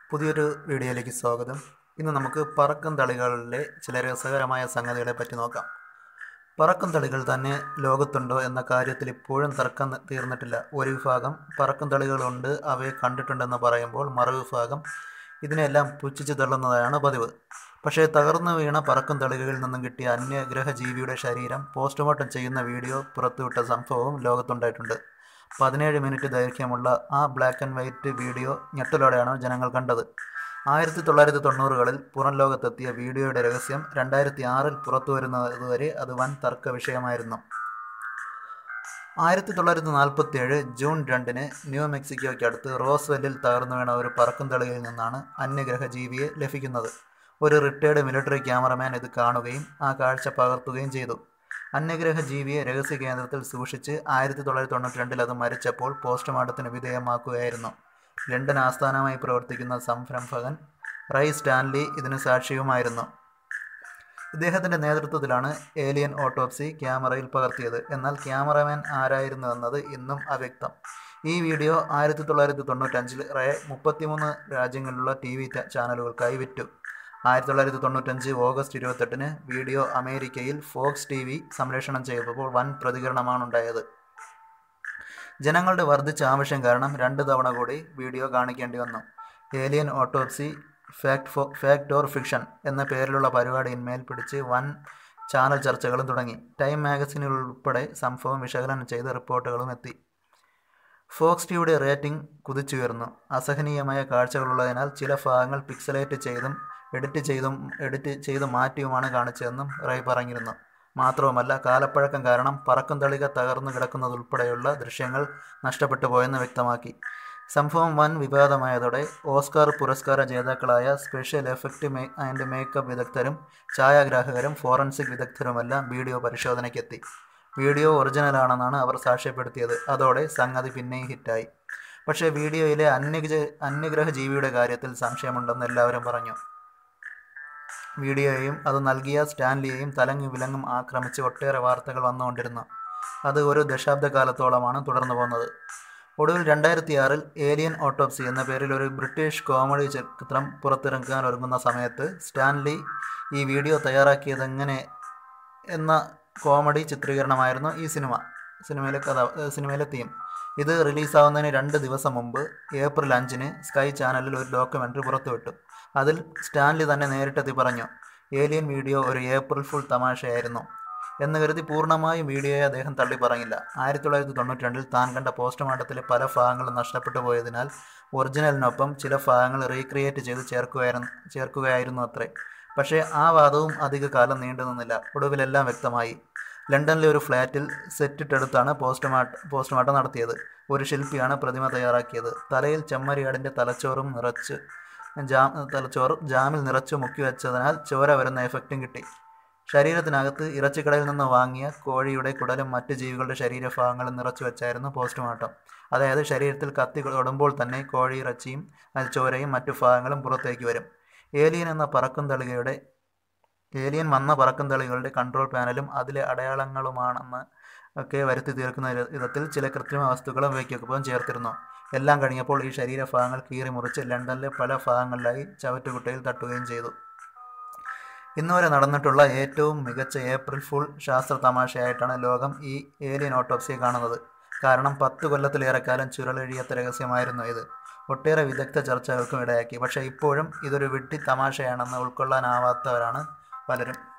പുതിയൊരു വീഡിയോയിലേക്ക് സ്വാഗതം ഇന്ന് നമുക്ക് പറക്കും തളികളിലെ ചില രസകരമായ സംഗതികളെ പറ്റി നോക്കാം പറക്കും തളികൾ തന്നെ ലോകത്തുണ്ടോ എന്ന കാര്യത്തിൽ ഇപ്പോഴും തർക്കം തീർന്നിട്ടില്ല ഒരു വിഭാഗം പറക്കും തളികളുണ്ട് അവയെ കണ്ടിട്ടുണ്ടെന്ന് പറയുമ്പോൾ മറുവിഭാഗം ഇതിനെല്ലാം പുച്ഛിച്ച് തള്ളുന്നതാണ് പതിവ് പക്ഷേ തകർന്നു വീണ പറക്കും തളികയിൽ നിന്നും കിട്ടിയ അന്യഗ്രഹ ജീവിയുടെ ശരീരം പോസ്റ്റ്മോർട്ടം ചെയ്യുന്ന വീഡിയോ പുറത്തുവിട്ട സംഭവവും ലോകത്തുണ്ടായിട്ടുണ്ട് പതിനേഴ് മിനിറ്റ് ദൈർഘ്യമുള്ള ആ ബ്ലാക്ക് ആൻഡ് വൈറ്റ് വീഡിയോ ഞെട്ടലോടെയാണ് ജനങ്ങൾ കണ്ടത് ആയിരത്തി തൊള്ളായിരത്തി തൊണ്ണൂറുകളിൽ പുറം ലോകത്തെത്തിയ വീഡിയോയുടെ രഹസ്യം രണ്ടായിരത്തി ആറിൽ പുറത്തു വരുന്നതുവരെ അത് വൻ തർക്ക വിഷയമായിരുന്നു ആയിരത്തി തൊള്ളായിരത്തി നാൽപ്പത്തി ഏഴ് ജൂൺ രണ്ടിന് ന്യൂ മെക്സിക്കോയ്ക്കടുത്ത് റോസ്വെല്ലിൽ തകർന്നു വീണ ഒരു പറക്കും തളികയിൽ നിന്നാണ് അന്യഗ്രഹ ജീവിയെ ലഭിക്കുന്നത് ഒരു റിട്ടയർഡ് മിലിറ്ററി ക്യാമറമാൻ ഇത് കാണുകയും ആ കാഴ്ച പകർത്തുകയും ചെയ്തു അന്യഗ്രഹ ജീവിയെ രഹസ്യ കേന്ദ്രത്തിൽ സൂക്ഷിച്ച് ആയിരത്തി തൊള്ളായിരത്തി തൊണ്ണൂറ്റി രണ്ടിൽ അത് മരിച്ചപ്പോൾ പോസ്റ്റ്മോർട്ടത്തിന് വിധേയമാക്കുകയായിരുന്നു ലണ്ടൻ ആസ്ഥാനമായി പ്രവർത്തിക്കുന്ന സംരംഭകൻ റൈ സ്റ്റാൻലി ഇതിന് സാക്ഷിയുമായിരുന്നു ഇദ്ദേഹത്തിൻ്റെ നേതൃത്വത്തിലാണ് ഏലിയൻ ഓട്ടോപ്സി ക്യാമറയിൽ പകർത്തിയത് എന്നാൽ ക്യാമറമാൻ ആരായിരുന്നു എന്നത് ഇന്നും അവ്യക്തം ഈ വീഡിയോ ആയിരത്തി തൊള്ളായിരത്തി തൊണ്ണൂറ്റഞ്ചിൽ റേ മുപ്പത്തിമൂന്ന് രാജ്യങ്ങളിലുള്ള ടി വി ചാനലുകൾക്കായി വിറ്റു ആയിരത്തി തൊള്ളായിരത്തി തൊണ്ണൂറ്റഞ്ച് ഓഗസ്റ്റ് ഇരുപത്തെട്ടിന് വീഡിയോ അമേരിക്കയിൽ ഫോക്സ് ടി വി സംപ്രേഷണം ചെയ്തപ്പോൾ വൻ പ്രതികരണമാണ് ഉണ്ടായത് ജനങ്ങളുടെ വർദ്ധിച്ച ആവശ്യം കാരണം രണ്ട് തവണ കൂടി വീഡിയോ കാണിക്കേണ്ടി വന്നു ഏലിയൻ ഓട്ടോപ്സി ഫാക്ട് ഫോ ഫാക്ട് ഓർ ഫിക്ഷൻ എന്ന പേരിലുള്ള പരിപാടിയിന്മേൽ പിടിച്ച് വൻ ചാനൽ ചർച്ചകളും തുടങ്ങി ടൈം മാഗസിനിൽ ഉൾപ്പെടെ സംഭവം വിശകലനം ചെയ്ത് റിപ്പോർട്ടുകളും എത്തി ഫോക്സ് ടിവിയുടെ റേറ്റിംഗ് കുതിച്ചുയർന്നു അസഹനീയമായ കാഴ്ചകളുള്ളതിനാൽ ചില ഭാഗങ്ങൾ പിക്സലേറ്റ് ചെയ്തും എഡിറ്റ് ചെയ്തും എഡിറ്റ് ചെയ്ത് മാറ്റിയുമാണ് കാണിച്ചതെന്നും റൈ പറഞ്ഞിരുന്നു മാത്രവുമല്ല കാലപ്പഴക്കം കാരണം പറക്കും തളിക തകർന്നു കിടക്കുന്നതുൾപ്പെടെയുള്ള ദൃശ്യങ്ങൾ നഷ്ടപ്പെട്ടു പോയെന്ന് വ്യക്തമാക്കി സംഭവം വൻ വിവാദമായതോടെ ഓസ്കാർ പുരസ്കാര ജേതാക്കളായ സ്പെഷ്യൽ എഫക്റ്റ് മേ ആൻഡ് മേക്കപ്പ് വിദഗ്ധരും ഛായാഗ്രാഹകരും ഫോറൻസിക് വിദഗ്ധരുമെല്ലാം വീഡിയോ പരിശോധനയ്ക്കെത്തി വീഡിയോ ഒറിജിനലാണെന്നാണ് അവർ സാക്ഷ്യപ്പെടുത്തിയത് അതോടെ സംഗതി പിന്നെയും ഹിറ്റായി പക്ഷേ വീഡിയോയിലെ അന്യഗ്രഹ അന്യഗ്രഹ ജീവിയുടെ കാര്യത്തിൽ സംശയമുണ്ടെന്ന് എല്ലാവരും പറഞ്ഞു വീഡിയോയെയും അത് നൽകിയ സ്റ്റാൻലിയെയും തലങ്ങും വിലങ്ങും ആക്രമിച്ച് ഒട്ടേറെ വാർത്തകൾ വന്നുകൊണ്ടിരുന്നു അത് ഒരു ദശാബ്ദകാലത്തോളമാണ് തുടർന്നു പോകുന്നത് ഒടുവിൽ രണ്ടായിരത്തി ആറിൽ ഏലിയൻ ഓട്ടോപ്സി എന്ന പേരിൽ ഒരു ബ്രിട്ടീഷ് കോമഡി ചിത്രം പുറത്തിറക്കാൻ ഒരുങ്ങുന്ന സമയത്ത് സ്റ്റാൻലി ഈ വീഡിയോ തയ്യാറാക്കിയതെങ്ങനെ എന്ന കോമഡി ചിത്രീകരണമായിരുന്നു ഈ സിനിമ സിനിമയിലെ കഥ സിനിമയിലെ തീം ഇത് റിലീസാവുന്നതിന് രണ്ട് ദിവസം മുമ്പ് ഏപ്രിൽ അഞ്ചിന് സ്കൈ ചാനലിൽ ഒരു ഡോക്യുമെൻ്ററി പുറത്തുവിട്ടു അതിൽ സ്റ്റാൻലി തന്നെ നേരിട്ടെത്തി പറഞ്ഞു ഏലിയൻ വീഡിയോ ഒരു ഏപ്രിൽ ഫുൾ തമാശയായിരുന്നു എന്ന് കരുതി പൂർണ്ണമായും വീഡിയോയെ അദ്ദേഹം തള്ളി പറഞ്ഞില്ല ആയിരത്തി തൊള്ളായിരത്തി തൊണ്ണൂറ്റി രണ്ടിൽ താൻ കണ്ട പോസ്റ്റ്മോർട്ടത്തിലെ പല ഭാഗങ്ങളും നഷ്ടപ്പെട്ടു പോയതിനാൽ ഒറിജിനലിനൊപ്പം ചില ഭാഗങ്ങൾ റീക്രിയേറ്റ് ചെയ്ത് ചേർക്കുകയായിരുന്നു ചേർക്കുകയായിരുന്നു അത്രേ പക്ഷേ ആ വാദവും അധിക കാലം നീണ്ടു നിന്നില്ല ഒടുവിലെല്ലാം വ്യക്തമായി ലണ്ടനിലെ ഒരു ഫ്ലാറ്റിൽ സെറ്റിട്ടെടുത്താണ് പോസ്റ്റ്മോർട്ടം പോസ്റ്റ്മോർട്ടം നടത്തിയത് ഒരു ശില്പിയാണ് പ്രതിമ തയ്യാറാക്കിയത് തലയിൽ ചെമ്മരിയാടിൻ്റെ തലച്ചോറും നിറച്ച് ജാം തലച്ചോറ് ജാമിൽ നിറച്ചു മുക്കി വെച്ചതിനാൽ ചോര വരുന്ന എഫക്റ്റും കിട്ടി ശരീരത്തിനകത്ത് ഇറച്ചിക്കടയിൽ നിന്ന് വാങ്ങിയ കോഴിയുടെ കുടലും മറ്റ് ജീവികളുടെ ശരീരഭാഗങ്ങളും നിറച്ചു വെച്ചായിരുന്നു പോസ്റ്റ്മോർട്ടം അതായത് ശരീരത്തിൽ കത്തി തൊടുമ്പോൾ തന്നെ കോഴി ഇറച്ചിയും ചോരയും മറ്റു ഭാഗങ്ങളും പുറത്തേക്ക് വരും ഏലിയൻ എന്ന പറക്കും തളികയുടെ ഏലിയൻ വന്ന പറക്കും തളികളുടെ കൺട്രോൾ പാനലും അതിലെ അടയാളങ്ങളുമാണെന്ന് ഒക്കെ വരുത്തി തീർക്കുന്ന വിധത്തിൽ ചില കൃത്രിമ വസ്തുക്കളും ഇവയ്ക്കൊപ്പം ചേർത്തിരുന്നു എല്ലാം കഴിഞ്ഞപ്പോൾ ഈ ശരീരഭാഗങ്ങൾ കീറി മുറിച്ച് ലണ്ടനിലെ പല ഭാഗങ്ങളിലായി ചവറ്റുകുട്ടയിൽ തട്ടുകയും ചെയ്തു ഇന്നുവരെ നടന്നിട്ടുള്ള ഏറ്റവും മികച്ച ഏപ്രിൽ ഫുൾ ശാസ്ത്ര തമാശയായിട്ടാണ് ലോകം ഈ ഏലിയൻ ഓട്ടോപ്സിയെ കാണുന്നത് കാരണം പത്ത് കൊല്ലത്തിലേറെക്കാലം ചുരുളെഴിയാത്ത രഹസ്യമായിരുന്നു ഇത് ഒട്ടേറെ വിദഗ്ധ ചർച്ചകൾക്കും ഇടയാക്കി പക്ഷേ ഇപ്പോഴും ഇതൊരു വിട്ടി തമാശയാണെന്ന് ഉൾക്കൊള്ളാനാവാത്തവരാണ് പലരും